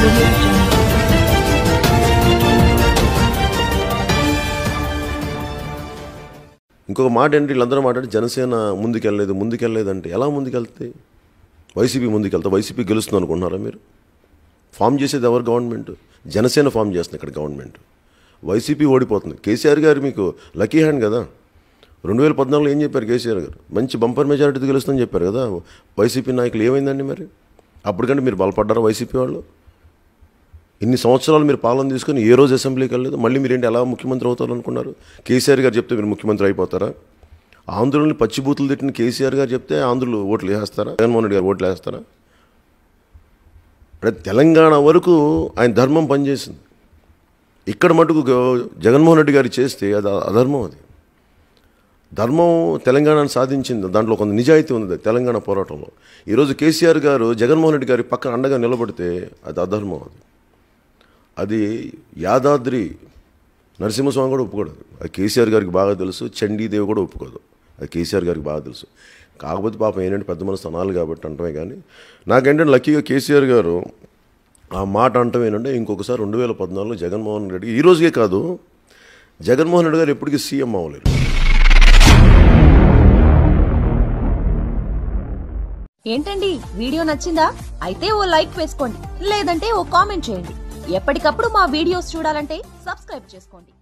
audio jungle. ఇంకొక మాట ఏంటి వీళ్ళందరూ మాట్లాడి జనసేన ముందుకెళ్ళలేదు ముందుకెళ్ళలేదు అంటే ఎలా ముందుకెళ్తాయి వైసీపీ ముందుకెళ్తా వైసీపీ గెలుస్తుంది అనుకుంటున్నారా మీరు ఫామ్ చేసేది ఎవరు గవర్నమెంట్ జనసేన ఫామ్ చేస్తుంది ఇక్కడ గవర్నమెంట్ వైసీపీ ఓడిపోతుంది కేసీఆర్ గారు మీకు లక్కీ హ్యాండ్ కదా రెండు వేల పద్నాలుగులో ఏం చెప్పారు కేసీఆర్ గారు మంచి బంపర్ మెజారిటీ గెలుస్తుందని చెప్పారు కదా వైసీపీ నాయకులు ఏమైందండి మరి అప్పటికంటే మీరు బలపడ్డారా వైసీపీ వాళ్ళు ఇన్ని సంవత్సరాలు మీరు పాలన తీసుకొని ఏ రోజు అసెంబ్లీకి వెళ్ళలేదు మళ్ళీ మీరేంటి ఎలా ముఖ్యమంత్రి అవుతారు అనుకున్నారు కేసీఆర్ గారు చెప్తే మీరు ముఖ్యమంత్రి అయిపోతారా ఆంధ్రులని పచ్చిబూతులు తిట్టిన కేసీఆర్ గారు చెప్తే ఆంధ్రులు ఓట్లు వేస్తారా జగన్మోహన్ రెడ్డి గారు ఓట్లు వేస్తారా అంటే తెలంగాణ వరకు ఆయన ధర్మం పనిచేసింది ఇక్కడ మటుకు గ- జగన్మోహన్ రెడ్డి గారు చేస్తే అది అధర్మం అది ధర్మం తెలంగాణను సాధించింది దాంట్లో కొంత నిజాయితీ ఉంది తెలంగాణ పోరాటంలో ఈరోజు కేసీఆర్ గారు జగన్మోహన్ రెడ్డి గారి పక్కన అండగా నిలబడితే అది అధర్మం అది అది యాదాద్రి నరసింహస్వామి కూడా ఒప్పుకోడు అది కేసీఆర్ గారికి బాగా తెలుసు చండీదేవి కూడా ఒప్పుకోదు అది కేసీఆర్ గారికి బాగా తెలుసు కాకపోతే పాపం ఏంటంటే పెద్ద మనసు అనాలి కాబట్టి అంటమే కానీ నాకేంటంటే లక్కీగా కేసీఆర్ గారు ఆ మాట అంటం ఏంటంటే ఇంకొకసారి రెండు వేల పద్నాలుగులో జగన్మోహన్ రెడ్డి ఈ రోజుకే కాదు జగన్మోహన్ రెడ్డి గారు ఎప్పటికీ సీఎం అవ్వలేరు ఏంటండి వీడియో నచ్చిందా అయితే ఓ లైక్ వేసుకోండి లేదంటే ఓ కామెంట్ చేయండి ఎప్పటికప్పుడు మా వీడియోస్ చూడాలంటే సబ్స్క్రైబ్ చేసుకోండి